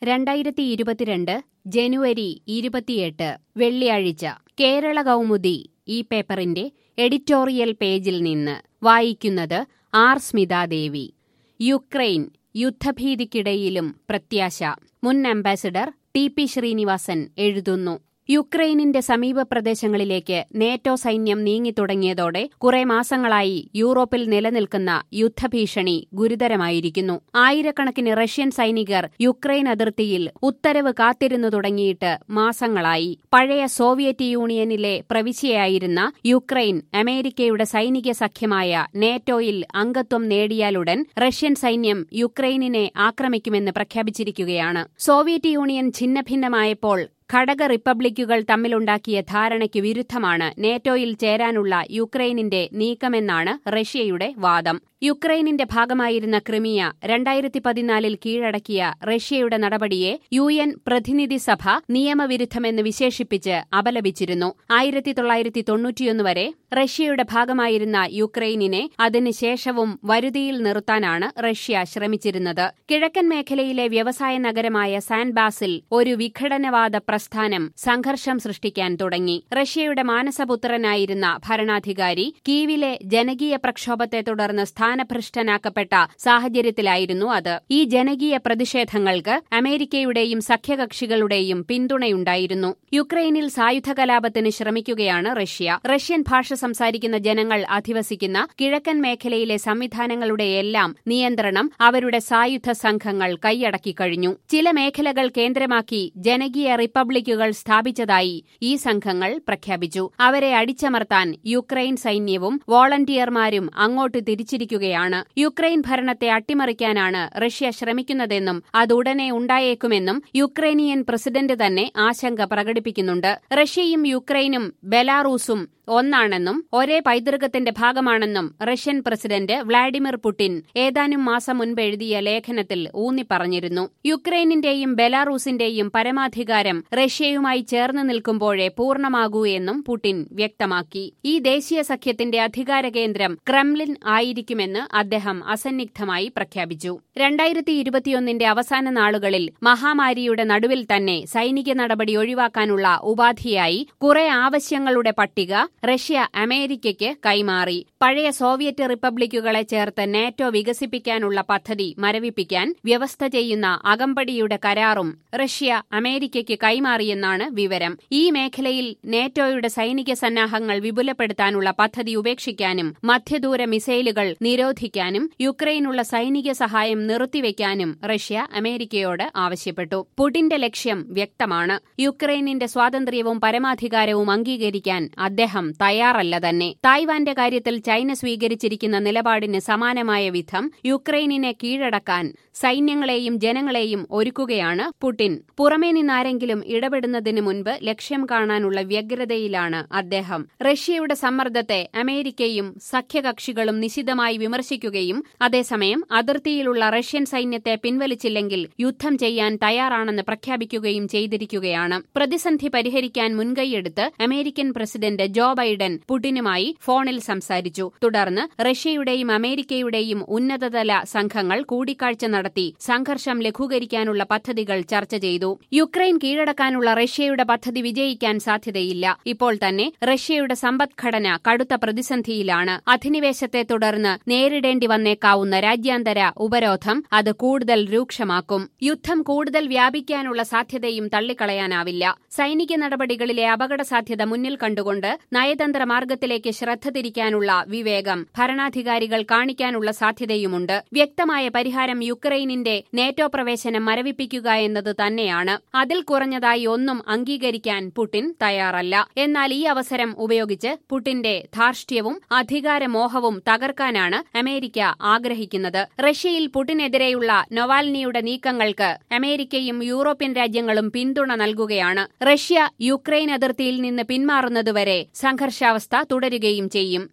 രണ്ടായിരത്തി ഇരുപത്തിരണ്ട് ജനുവരി ഇരുപത്തിയെട്ട് വെള്ളിയാഴ്ച കേരള കൗമുദി ഈ പേപ്പറിന്റെ എഡിറ്റോറിയൽ പേജിൽ നിന്ന് വായിക്കുന്നത് ആർ സ്മിതാദേവി യുക്രൈൻ യുദ്ധഭീതിക്കിടയിലും പ്രത്യാശ മുൻ അംബാസിഡർ ടി പി ശ്രീനിവാസൻ എഴുതുന്നു യുക്രൈനിന്റെ സമീപ പ്രദേശങ്ങളിലേക്ക് നേറ്റോ സൈന്യം നീങ്ങിത്തുടങ്ങിയതോടെ കുറെ മാസങ്ങളായി യൂറോപ്പിൽ നിലനിൽക്കുന്ന യുദ്ധഭീഷണി ഗുരുതരമായിരിക്കുന്നു ആയിരക്കണക്കിന് റഷ്യൻ സൈനികർ യുക്രൈൻ അതിർത്തിയിൽ ഉത്തരവ് കാത്തിരുന്നു തുടങ്ങിയിട്ട് മാസങ്ങളായി പഴയ സോവിയറ്റ് യൂണിയനിലെ പ്രവിശ്യയായിരുന്ന യുക്രൈൻ അമേരിക്കയുടെ സൈനിക സഖ്യമായ നേറ്റോയിൽ അംഗത്വം നേടിയാലുടൻ റഷ്യൻ സൈന്യം യുക്രൈനിനെ ആക്രമിക്കുമെന്ന് പ്രഖ്യാപിച്ചിരിക്കുകയാണ് സോവിയറ്റ് യൂണിയൻ ഛിന്നഭിന്നമായപ്പോൾ ഘടക റിപ്പബ്ലിക്കുകൾ തമ്മിലുണ്ടാക്കിയ ധാരണയ്ക്ക് വിരുദ്ധമാണ് നേറ്റോയിൽ ചേരാനുള്ള യുക്രൈനിന്റെ നീക്കമെന്നാണ് റഷ്യയുടെ വാദം യുക്രൈനിന്റെ ഭാഗമായിരുന്ന ക്രിമിയ രണ്ടായിരത്തി പതിനാലിൽ കീഴടക്കിയ റഷ്യയുടെ നടപടിയെ യു എൻ പ്രതിനിധി സഭ നിയമവിരുദ്ധമെന്ന് വിശേഷിപ്പിച്ച് അപലപിച്ചിരുന്നു ആയിരത്തി തൊള്ളായിരത്തി തൊണ്ണൂറ്റിയൊന്ന് വരെ റഷ്യയുടെ ഭാഗമായിരുന്ന യുക്രൈനിനെ അതിനുശേഷവും വരുതിയിൽ നിർത്താനാണ് റഷ്യ ശ്രമിച്ചിരുന്നത് കിഴക്കൻ മേഖലയിലെ വ്യവസായ നഗരമായ സാൻബാസിൽ ഒരു വിഘടനവാദ പ്രസ്ഥാനം സംഘർഷം സൃഷ്ടിക്കാൻ തുടങ്ങി റഷ്യയുടെ മാനസപുത്രനായിരുന്ന ഭരണാധികാരി കീവിലെ ജനകീയ പ്രക്ഷോഭത്തെ തുടർന്ന് സ്ഥാനഭ്രഷ്ടനാക്കപ്പെട്ട സാഹചര്യത്തിലായിരുന്നു അത് ഈ ജനകീയ പ്രതിഷേധങ്ങൾക്ക് അമേരിക്കയുടെയും സഖ്യകക്ഷികളുടെയും പിന്തുണയുണ്ടായിരുന്നു യുക്രൈനിൽ സായുധ കലാപത്തിന് ശ്രമിക്കുകയാണ് റഷ്യ റഷ്യൻ ഭാഷ സംസാരിക്കുന്ന ജനങ്ങൾ അധിവസിക്കുന്ന കിഴക്കൻ മേഖലയിലെ സംവിധാനങ്ങളുടെയെല്ലാം നിയന്ത്രണം അവരുടെ സായുധ സംഘങ്ങൾ കൈയടക്കി കഴിഞ്ഞു ചില മേഖലകൾ കേന്ദ്രമാക്കി ജനകീയ റിപ്പബ്ലിക്കുകൾ സ്ഥാപിച്ചതായി ഈ സംഘങ്ങൾ പ്രഖ്യാപിച്ചു അവരെ അടിച്ചമർത്താൻ യുക്രൈൻ സൈന്യവും വോളണ്ടിയർമാരും അങ്ങോട്ട് തിരിച്ചിരിക്കുകയാണ് യുക്രൈൻ ഭരണത്തെ അട്ടിമറിക്കാനാണ് റഷ്യ ശ്രമിക്കുന്നതെന്നും അതുടനെ ഉണ്ടായേക്കുമെന്നും യുക്രൈനിയൻ പ്രസിഡന്റ് തന്നെ ആശങ്ക പ്രകടിപ്പിക്കുന്നുണ്ട് റഷ്യയും യുക്രൈനും ബെലാറൂസും ഒന്നാണെന്നും ഒരേ പൈതൃകത്തിന്റെ ഭാഗമാണെന്നും റഷ്യൻ പ്രസിഡന്റ് വ്ളാഡിമിർ പുടിൻ ഏതാനും മാസം മുൻപ് എഴുതിയ ലേഖനത്തിൽ ഊന്നിപ്പറഞ്ഞിരുന്നു യുക്രൈനിന്റെയും ബെലാറൂസിന്റെയും പരമാധികാരം റഷ്യയുമായി ചേർന്ന് നിൽക്കുമ്പോഴേ പൂർണ്ണമാകൂ എന്നും പുടിൻ വ്യക്തമാക്കി ഈ ദേശീയ സഖ്യത്തിന്റെ അധികാര കേന്ദ്രം ക്രെംലിൻ ആയിരിക്കുമെന്ന് അദ്ദേഹം അസന്നിഗ്ധമായി പ്രഖ്യാപിച്ചു രണ്ടായിരത്തി ഇരുപത്തിയൊന്നിന്റെ അവസാന നാളുകളിൽ മഹാമാരിയുടെ നടുവിൽ തന്നെ സൈനിക നടപടി ഒഴിവാക്കാനുള്ള ഉപാധിയായി കുറെ ആവശ്യങ്ങളുടെ പട്ടിക റഷ്യ അമേരിക്കയ്ക്ക് കൈമാറി പഴയ സോവിയറ്റ് റിപ്പബ്ലിക്കുകളെ ചേർത്ത് നാറ്റോ വികസിപ്പിക്കാനുള്ള പദ്ധതി മരവിപ്പിക്കാൻ വ്യവസ്ഥ ചെയ്യുന്ന അകമ്പടിയുടെ കരാറും റഷ്യ അമേരിക്കയ്ക്ക് കൈമാറിയെന്നാണ് വിവരം ഈ മേഖലയിൽ നേറ്റോയുടെ സൈനിക സന്നാഹങ്ങൾ വിപുലപ്പെടുത്താനുള്ള പദ്ധതി ഉപേക്ഷിക്കാനും മധ്യദൂര മിസൈലുകൾ നിരോധിക്കാനും യുക്രൈനുള്ള സൈനിക സഹായം നിർത്തിവെക്കാനും റഷ്യ അമേരിക്കയോട് ആവശ്യപ്പെട്ടു പുടിന്റെ ലക്ഷ്യം വ്യക്തമാണ് യുക്രൈനിന്റെ സ്വാതന്ത്ര്യവും പരമാധികാരവും അംഗീകരിക്കാൻ അദ്ദേഹം തയ്യാറല്ല തന്നെ തായ്വാന്റെ കാര്യത്തിൽ ചൈന സ്വീകരിച്ചിരിക്കുന്ന നിലപാടിന് സമാനമായ വിധം യുക്രൈനിനെ കീഴടക്കാൻ സൈന്യങ്ങളെയും ജനങ്ങളെയും ഒരുക്കുകയാണ് പുടിൻ പുറമേ നിന്നാരെങ്കിലും ഇടപെടുന്നതിന് മുൻപ് ലക്ഷ്യം കാണാനുള്ള വ്യഗ്രതയിലാണ് അദ്ദേഹം റഷ്യയുടെ സമ്മർദ്ദത്തെ അമേരിക്കയും സഖ്യകക്ഷികളും നിശിതമായി വിമർശിക്കുകയും അതേസമയം അതിർത്തിയിലുള്ള റഷ്യൻ സൈന്യത്തെ പിൻവലിച്ചില്ലെങ്കിൽ യുദ്ധം ചെയ്യാൻ തയ്യാറാണെന്ന് പ്രഖ്യാപിക്കുകയും ചെയ്തിരിക്കുകയാണ് പ്രതിസന്ധി പരിഹരിക്കാൻ മുൻകൈയെടുത്ത് അമേരിക്കൻ പ്രസിഡന്റ് ജോ ബൈഡൻ പുടിനുമായി ഫോണിൽ സംസാരിച്ചു തുടർന്ന് റഷ്യയുടെയും അമേരിക്കയുടെയും ഉന്നതതല സംഘങ്ങൾ കൂടിക്കാഴ്ച നടത്തി സംഘർഷം ലഘൂകരിക്കാനുള്ള പദ്ധതികൾ ചർച്ച ചെയ്തു യുക്രൈൻ കീഴടക്കാനുള്ള റഷ്യയുടെ പദ്ധതി വിജയിക്കാൻ സാധ്യതയില്ല ഇപ്പോൾ തന്നെ റഷ്യയുടെ സമ്പദ്ഘടന കടുത്ത പ്രതിസന്ധിയിലാണ് അധിനിവേശത്തെ തുടർന്ന് നേരിടേണ്ടി വന്നേക്കാവുന്ന രാജ്യാന്തര ഉപരോധം അത് കൂടുതൽ രൂക്ഷമാക്കും യുദ്ധം കൂടുതൽ വ്യാപിക്കാനുള്ള സാധ്യതയും തള്ളിക്കളയാനാവില്ല സൈനിക നടപടികളിലെ അപകട സാധ്യത മുന്നിൽ കണ്ടുകൊണ്ട് നയതന്ത്ര മാർഗത്തിലേക്ക് ശ്രദ്ധ തിരിക്കാനുള്ള വിവേകം ഭരണാധികാരികൾ കാണിക്കാനുള്ള സാധ്യതയുമുണ്ട് വ്യക്തമായ പരിഹാരം യുക്രൈനിന്റെ നേറ്റോ പ്രവേശനം മരവിപ്പിക്കുക എന്നത് തന്നെയാണ് അതിൽ കുറഞ്ഞതായി ഒന്നും അംഗീകരിക്കാൻ പുടിൻ തയ്യാറല്ല എന്നാൽ ഈ അവസരം ഉപയോഗിച്ച് പുടിന്റെ ധാർഷ്ട്യവും അധികാരമോഹവും തകർക്കാനാണ് അമേരിക്ക ആഗ്രഹിക്കുന്നത് റഷ്യയിൽ പുടിനെതിരെയുള്ള നൊവാൽനിയുടെ നീക്കങ്ങൾക്ക് അമേരിക്കയും യൂറോപ്യൻ രാജ്യങ്ങളും പിന്തുണ നൽകുകയാണ് റഷ്യ യുക്രൈൻ അതിർത്തിയിൽ നിന്ന് പിന്മാറുന്നതുവരെ സംഘർഷാവസ്ഥ തുടരുകയും ചെയ്യും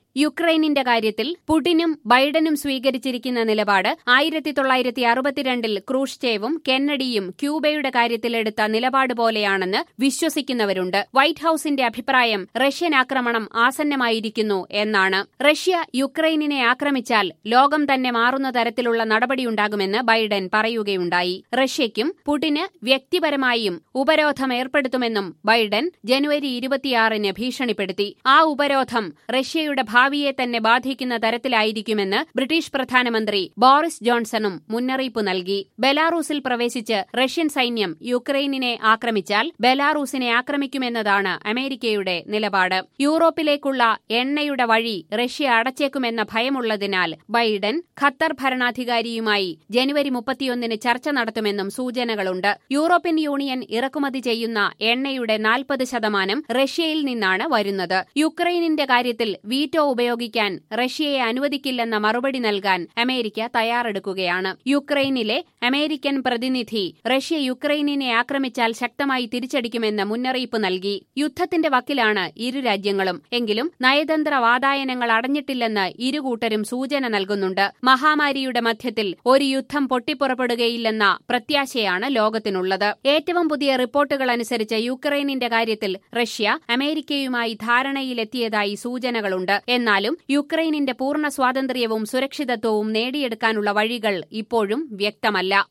യുക്രൈനിന്റെ കാര്യത്തിൽ പുടിനും ബൈഡനും സ്വീകരിച്ചിരിക്കുന്ന നിലപാട് ആയിരത്തി തൊള്ളായിരത്തി അറുപത്തിരണ്ടിൽ ക്രൂഷ്ചേവും കെന്നഡിയും ക്യൂബയുടെ കാര്യത്തിലെടുത്ത നിലപാട് പോലെയാണെന്ന് വിശ്വസിക്കുന്നവരുണ്ട് വൈറ്റ് ഹൌസിന്റെ അഭിപ്രായം റഷ്യൻ ആക്രമണം ആസന്നമായിരിക്കുന്നു എന്നാണ് റഷ്യ യുക്രൈനിനെ ആക്രമിച്ചാൽ ലോകം തന്നെ മാറുന്ന തരത്തിലുള്ള നടപടിയുണ്ടാകുമെന്ന് ബൈഡൻ പറയുകയുണ്ടായി റഷ്യയ്ക്കും പുടിന് വ്യക്തിപരമായും ഉപരോധം ഏർപ്പെടുത്തുമെന്നും ബൈഡൻ ജനുവരി ഇരുപത്തിയാറിന് ഭീഷണിപ്പെടുത്തി ആ ഉപരോധം റഷ്യയുടെ ഭാവിയെ തന്നെ ബാധിക്കുന്ന തരത്തിലായിരിക്കുമെന്ന് ബ്രിട്ടീഷ് പ്രധാനമന്ത്രി ബോറിസ് ജോൺസണും മുന്നറിയിപ്പ് നൽകി ബെലാറൂസിൽ പ്രവേശിച്ച് റഷ്യൻ സൈന്യം യുക്രൈനിനെ ആക്രമിച്ചാൽ ബെലാറൂസിനെ ആക്രമിക്കുമെന്നതാണ് അമേരിക്കയുടെ നിലപാട് യൂറോപ്പിലേക്കുള്ള എണ്ണയുടെ വഴി റഷ്യ അടച്ചേക്കുമെന്ന ഭയമുള്ളതിനാൽ ബൈഡൻ ഖത്തർ ഭരണാധികാരിയുമായി ജനുവരി മുപ്പത്തിയൊന്നിന് ചർച്ച നടത്തുമെന്നും സൂചനകളുണ്ട് യൂറോപ്യൻ യൂണിയൻ ഇറക്കുമതി ചെയ്യുന്ന എണ്ണയുടെ നാൽപ്പത് ശതമാനം റഷ്യയിൽ നിന്നാണ് വരുന്നത് യുക്രൈനിന്റെ കാര്യത്തിൽ വീറ്റോ ഉപയോഗിക്കാൻ റഷ്യയെ അനുവദിക്കില്ലെന്ന മറുപടി നൽകാൻ അമേരിക്ക തയ്യാറെടുക്കുകയാണ് യുക്രൈനിലെ അമേരിക്കൻ പ്രതിനിധി റഷ്യ യുക്രൈനിനെ ആക്രമിച്ചാൽ ശക്തമായി തിരിച്ചടിക്കുമെന്ന് മുന്നറിയിപ്പ് നൽകി യുദ്ധത്തിന്റെ വക്കിലാണ് ഇരു രാജ്യങ്ങളും എങ്കിലും നയതന്ത്ര വാതായനങ്ങൾ അടഞ്ഞിട്ടില്ലെന്ന് ഇരുകൂട്ടരും സൂചന നൽകുന്നുണ്ട് മഹാമാരിയുടെ മധ്യത്തിൽ ഒരു യുദ്ധം പൊട്ടിപ്പുറപ്പെടുകയില്ലെന്ന പ്രത്യാശയാണ് ലോകത്തിനുള്ളത് ഏറ്റവും പുതിയ റിപ്പോർട്ടുകൾ അനുസരിച്ച് യുക്രൈനിന്റെ കാര്യത്തിൽ റഷ്യ അമേരിക്കയുമായി ധാരണയിലെത്തിയതായി സൂചനകളുണ്ട് എന്നാലും യുക്രൈനിന്റെ പൂർണ്ണ സ്വാതന്ത്ര്യവും സുരക്ഷിതത്വവും നേടിയെടുക്കാനുള്ള വഴികൾ ഇപ്പോഴും വ്യക്തമല്ല